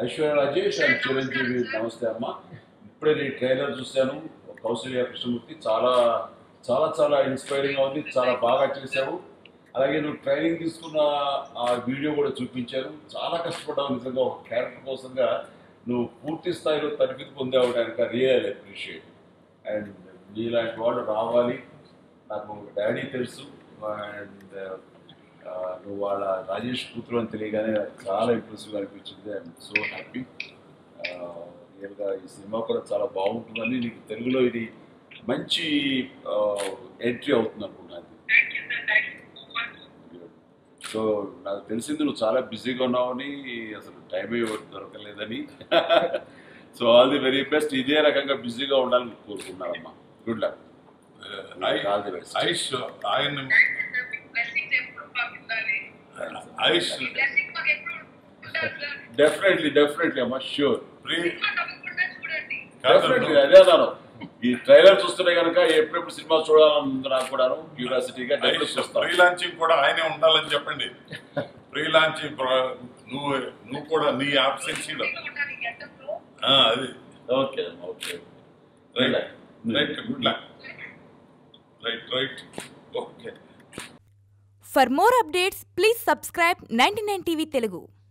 Aishwarya Rajesh and Chiranjeevi నమస్తే అమ్మ ఇప్పుడే నీ ట్రైలర్ చూశాను కౌశల్య కృష్ణమూర్తి చాలా చాలా చాలా ఇన్స్పైరింగ్గా ఉంది చాలా బాగా చేశావు అలాగే నువ్వు ట్రైనింగ్ తీసుకున్న ఆ వీడియో కూడా చూపించారు చాలా కష్టపడ్డావు నిజంగా ఒక క్యారెక్టర్ కోసంగా నువ్వు పూర్తి స్థాయిలో తరఫితి పొందావు కనుక రియల్ అప్రిషియేట్ అండ్ నీలాంటి వాళ్ళు రావాలి నాకు ఒక డాడీ తెలుసు అండ్ నువ్వు వాళ్ళ రాజేష్ కూతురు అని తెలియగానే నాకు చాలా ఇంప్రెసివ్గా అనిపించింది ఐఎమ్ సో హ్యాపీ రియల్గా ఈ సినిమా కూడా చాలా బాగుంటుందని నీకు తెలుగులో ఇది మంచి ఎంట్రీ అవుతుంది అనుకున్నాను సో నాకు తెలిసింది నువ్వు చాలా బిజీగా ఉన్నావని అసలు టైమే దొరకలేదని so all the very best ఇదే రకంగా బిజీగా ఉండాలని కోరుకున్నానమ్మా good luck all the best Aish ఆయన బ్లెస్సింగ్స్ ఎప్పుడు మాకు ఉండాలి ఐష్ ఈ బ్లెస్సింగ్ మాకు ఎప్పుడు ఉండాలి సార్ డెఫినెట్లీ డెఫినెట్లీ అమ్మా ష్యూర్ ప్రీ సినిమా తప్పకుండా చూడండి డెఫినెట్లీ అదే అన్నాను ఈ ట్రైలర్ చూస్తుంటే కనుక ఎప్పుడెప్పుడు సినిమా చూడాలని నాకు కూడాను క్యూరియాసిటీగా డెఫినెట్ చూస్తాను ప్రీ లాంచింగ్ కూడా ఆయనే ఉండాలని చెప్పండి ప్రీ లాంచింగ్ నువ్వు నువ్వు కూడా నీ ఆబ్సెన్సీలో ఇంకా ఉండాలి గెటప్లో అది okay okay right right good luck right right okay For more updates, please subscribe 99 TV Telugu.